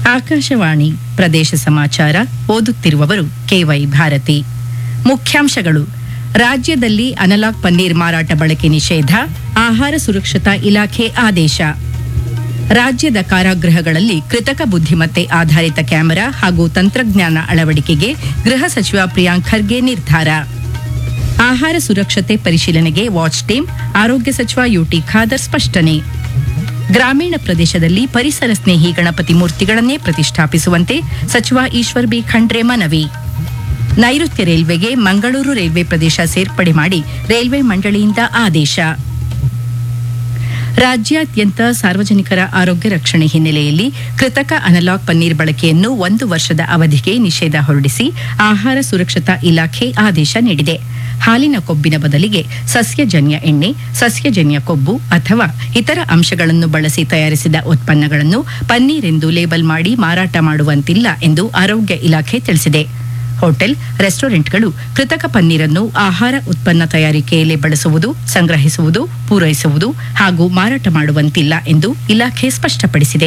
ಆಕಾಶವಾಣಿ ಪ್ರದೇಶ ಸಮಾಚಾರ ಓದುತ್ತಿರುವವರು ಕೆವೈ ಭಾರತಿ ಮುಖ್ಯಾಂಶಗಳು ರಾಜ್ಯದಲ್ಲಿ ಅನಲಾಗ್ ಪನ್ನೀರ್ ಮಾರಾಟ ಬಳಕೆ ನಿಷೇಧ ಆಹಾರ ಸುರಕ್ಷತಾ ಇಲಾಖೆ ಆದೇಶ ರಾಜ್ಯದ ಕಾರಾಗೃಹಗಳಲ್ಲಿ ಕೃತಕ ಬುದ್ಧಿಮತ್ತೆ ಆಧಾರಿತ ಕ್ಯಾಮೆರಾ ಹಾಗೂ ತಂತ್ರಜ್ಞಾನ ಅಳವಡಿಕೆಗೆ ಗೃಹ ಸಚಿವ ಪ್ರಿಯಾಂಕ್ ಖರ್ಗೆ ನಿರ್ಧಾರ ಆಹಾರ ಸುರಕ್ಷತೆ ಪರಿಶೀಲನೆಗೆ ವಾಚ್ ಟೀಮ್ ಆರೋಗ್ಯ ಸಚಿವ ಯುಟಿ ಖಾದರ್ ಸ್ಪಷ್ಟನೆ ಗ್ರಾಮೀಣ ಪ್ರದೇಶದಲ್ಲಿ ಪರಿಸರ ಸ್ನೇಹಿ ಗಣಪತಿ ಮೂರ್ತಿಗಳನ್ನೇ ಪ್ರತಿಷ್ಠಾಪಿಸುವಂತೆ ಸಚಿವ ಈಶ್ವರ್ ಬಿ ಖಂಡ್ರೆ ಮನವಿ ನೈಋತ್ಯ ರೈಲ್ವೆಗೆ ಮಂಗಳೂರು ರೈಲ್ವೆ ಪ್ರದೇಶ ಸೇರ್ಪಡೆ ಮಾಡಿ ರೈಲ್ವೆ ಮಂಡಳಿಯಿಂದ ಆದೇಶ ರಾಜ್ಯಾದ್ಯಂತ ಸಾರ್ವಜನಿಕರ ಆರೋಗ್ಯ ರಕ್ಷಣೆ ಹಿನ್ನೆಲೆಯಲ್ಲಿ ಕೃತಕ ಅನಲಾಗ್ ಪನ್ನೀರ್ ಬಳಕೆಯನ್ನು ಒಂದು ವರ್ಷದ ಅವಧಿಗೆ ನಿಷೇಧ ಹೊರಡಿಸಿ ಆಹಾರ ಸುರಕ್ಷತಾ ಇಲಾಖೆ ಆದೇಶ ನೀಡಿದೆ ಹಾಲಿನ ಕೊಬ್ಬಿನ ಬದಲಿಗೆ ಸಸ್ಯಜನ್ಯ ಎಣ್ಣೆ ಸಸ್ಯಜನ್ಯ ಕೊಬ್ಬು ಅಥವಾ ಇತರ ಅಂಶಗಳನ್ನು ಬಳಸಿ ತಯಾರಿಸಿದ ಉತ್ಪನ್ನಗಳನ್ನು ಪನ್ನೀರ್ ಎಂದು ಲೇಬಲ್ ಮಾಡಿ ಮಾರಾಟ ಮಾಡುವಂತಿಲ್ಲ ಎಂದು ಆರೋಗ್ಯ ಇಲಾಖೆ ತಿಳಿಸಿದೆ ಹೋಟೆಲ್ ರೆಸ್ಟೋರೆಂಟ್ಗಳು ಕೃತಕ ಪನ್ನೀರನ್ನು ಆಹಾರ ಉತ್ಪನ್ನ ತಯಾರಿಕೆಯಲ್ಲಿ ಬಳಸುವುದು ಸಂಗ್ರಹಿಸುವುದು ಪೂರೈಸುವುದು ಹಾಗೂ ಮಾರಾಟ ಮಾಡುವಂತಿಲ್ಲ ಎಂದು ಇಲಾಖೆ ಸ್ಪಷ್ಟಪಡಿಸಿದೆ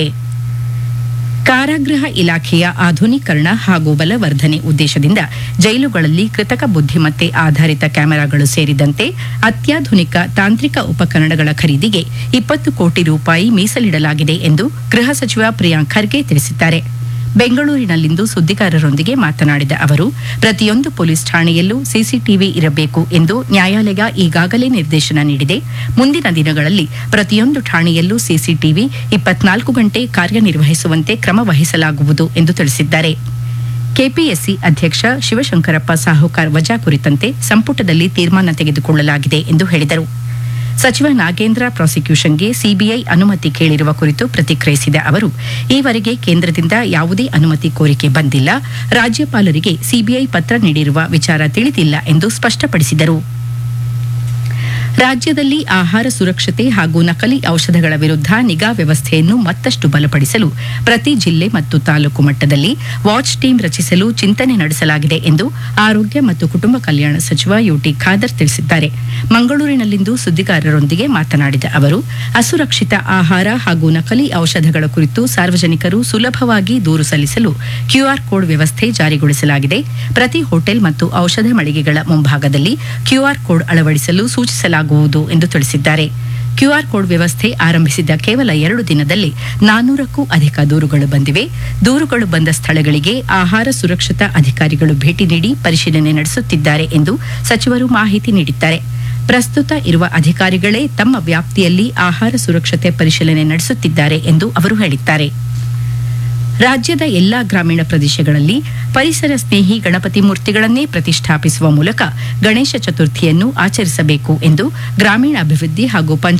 ಕಾರಾಗೃಹ ಇಲಾಖೆಯ ಆಧುನೀಕರಣ ಹಾಗೂ ಬಲವರ್ಧನೆ ಉದ್ದೇಶದಿಂದ ಜೈಲುಗಳಲ್ಲಿ ಕೃತಕ ಬುದ್ಧಿಮತ್ತೆ ಆಧಾರಿತ ಕ್ಯಾಮೆರಾಗಳು ಸೇರಿದಂತೆ ಅತ್ಯಾಧುನಿಕ ತಾಂತ್ರಿಕ ಉಪಕರಣಗಳ ಖರೀದಿಗೆ ಇಪ್ಪತ್ತು ಕೋಟಿ ರೂಪಾಯಿ ಮೀಸಲಿಡಲಾಗಿದೆ ಎಂದು ಗೃಹ ಸಚಿವ ಪ್ರಿಯಾಂಕ್ ಖರ್ಗೆ ತಿಳಿಸಿದ್ದಾರೆ ಬೆಂಗಳೂರಿನಲ್ಲಿಂದು ಸುದ್ದಿಗಾರರೊಂದಿಗೆ ಮಾತನಾಡಿದ ಅವರು ಪ್ರತಿಯೊಂದು ಪೊಲೀಸ್ ಠಾಣೆಯಲ್ಲೂ ಸಿಸಿಟಿವಿ ಇರಬೇಕು ಎಂದು ನ್ಯಾಯಾಲಯ ಈಗಾಗಲೇ ನಿರ್ದೇಶನ ನೀಡಿದೆ ಮುಂದಿನ ದಿನಗಳಲ್ಲಿ ಪ್ರತಿಯೊಂದು ಠಾಣೆಯಲ್ಲೂ ಸಿಸಿಟಿವಿ ಇಪ್ಪತ್ನಾಲ್ಕು ಗಂಟೆ ಕಾರ್ಯನಿರ್ವಹಿಸುವಂತೆ ಕ್ರಮ ವಹಿಸಲಾಗುವುದು ಎಂದು ತಿಳಿಸಿದ್ದಾರೆ ಕೆಪಿಎಸ್ಸಿ ಅಧ್ಯಕ್ಷ ಶಿವಶಂಕರಪ್ಪ ಸಾಹುಕಾರ್ ವಜಾ ಕುರಿತಂತೆ ಸಂಪುಟದಲ್ಲಿ ತೀರ್ಮಾನ ತೆಗೆದುಕೊಳ್ಳಲಾಗಿದೆ ಎಂದು ಹೇಳಿದರು ಸಚಿವ ನಾಗೇಂದ್ರ ಪ್ರಾಸಿಕ್ಯೂಷನ್ಗೆ ಸಿಬಿಐ ಅನುಮತಿ ಕೇಳಿರುವ ಕುರಿತು ಪ್ರತಿಕ್ರಿಯಿಸಿದ ಅವರು ಈವರೆಗೆ ಕೇಂದ್ರದಿಂದ ಯಾವುದೇ ಅನುಮತಿ ಕೋರಿಕೆ ಬಂದಿಲ್ಲ ರಾಜ್ಯಪಾಲರಿಗೆ ಸಿಬಿಐ ಪತ್ರ ನೀಡಿರುವ ವಿಚಾರ ತಿಳಿದಿಲ್ಲ ಎಂದು ಸ್ಪಷ್ಟಪಡಿಸಿದರು ರಾಜ್ಯದಲ್ಲಿ ಆಹಾರ ಸುರಕ್ಷತೆ ಹಾಗೂ ನಕಲಿ ಔಷಧಗಳ ವಿರುದ್ಧ ನಿಗಾ ವ್ಯವಸ್ಥೆಯನ್ನು ಮತ್ತಷ್ಟು ಬಲಪಡಿಸಲು ಪ್ರತಿ ಜಿಲ್ಲೆ ಮತ್ತು ತಾಲೂಕು ಮಟ್ಟದಲ್ಲಿ ವಾಚ್ ಟೀಮ್ ರಚಿಸಲು ಚಿಂತನೆ ನಡೆಸಲಾಗಿದೆ ಎಂದು ಆರೋಗ್ಯ ಮತ್ತು ಕುಟುಂಬ ಕಲ್ಯಾಣ ಸಚಿವ ಯುಟಿ ಖಾದರ್ ತಿಳಿಸಿದ್ದಾರೆ ಮಂಗಳೂರಿನಲ್ಲಿಂದು ಸುದ್ದಿಗಾರರೊಂದಿಗೆ ಮಾತನಾಡಿದ ಅವರು ಅಸುರಕ್ಷಿತ ಆಹಾರ ಹಾಗೂ ನಕಲಿ ಔಷಧಗಳ ಕುರಿತು ಸಾರ್ವಜನಿಕರು ಸುಲಭವಾಗಿ ದೂರು ಸಲ್ಲಿಸಲು ಕ್ಯೂಆರ್ ಕೋಡ್ ವ್ಯವಸ್ಥೆ ಜಾರಿಗೊಳಿಸಲಾಗಿದೆ ಪ್ರತಿ ಹೋಟೆಲ್ ಮತ್ತು ಔಷಧ ಮಳಿಗೆಗಳ ಮುಂಭಾಗದಲ್ಲಿ ಕ್ಯೂಆರ್ ಕೋಡ್ ಅಳವಡಿಸಲು ಸೂಚಿಸಲಾಗುವುದು ಎಂದು ತಿಳಿಸಿದ್ದಾರೆ ಕ್ಯೂಆರ್ ಕೋಡ್ ವ್ಯವಸ್ಥೆ ಆರಂಭಿಸಿದ ಕೇವಲ ಎರಡು ದಿನದಲ್ಲಿ ನಾನ್ನೂರಕ್ಕೂ ಅಧಿಕ ದೂರುಗಳು ಬಂದಿವೆ ದೂರುಗಳು ಬಂದ ಸ್ಥಳಗಳಿಗೆ ಆಹಾರ ಸುರಕ್ಷತಾ ಅಧಿಕಾರಿಗಳು ಭೇಟಿ ನೀಡಿ ಪರಿಶೀಲನೆ ನಡೆಸುತ್ತಿದ್ದಾರೆ ಎಂದು ಸಚಿವರು ಮಾಹಿತಿ ನೀಡಿದ್ದಾರೆ ಪ್ರಸ್ತುತ ಇರುವ ಅಧಿಕಾರಿಗಳೇ ತಮ್ಮ ವ್ಯಾಪ್ತಿಯಲ್ಲಿ ಆಹಾರ ಸುರಕ್ಷತೆ ಪರಿಶೀಲನೆ ನಡೆಸುತ್ತಿದ್ದಾರೆ ಎಂದು ಅವರು ಹೇಳಿದ್ದಾರೆ ರಾಜ್ಯದ ಎಲ್ಲಾ ಗ್ರಾಮೀಣ ಪ್ರದೇಶಗಳಲ್ಲಿ ಪರಿಸರ ಸ್ನೇಹಿ ಗಣಪತಿ ಮೂರ್ತಿಗಳನ್ನೇ ಪ್ರತಿಷ್ಠಾಪಿಸುವ ಮೂಲಕ ಗಣೇಶ ಚತುರ್ಥಿಯನ್ನು ಆಚರಿಸಬೇಕು ಎಂದು ಗ್ರಾಮೀಣಾಭಿವೃದ್ಧಿ ಹಾಗೂ ಪಂಚಾಯತ್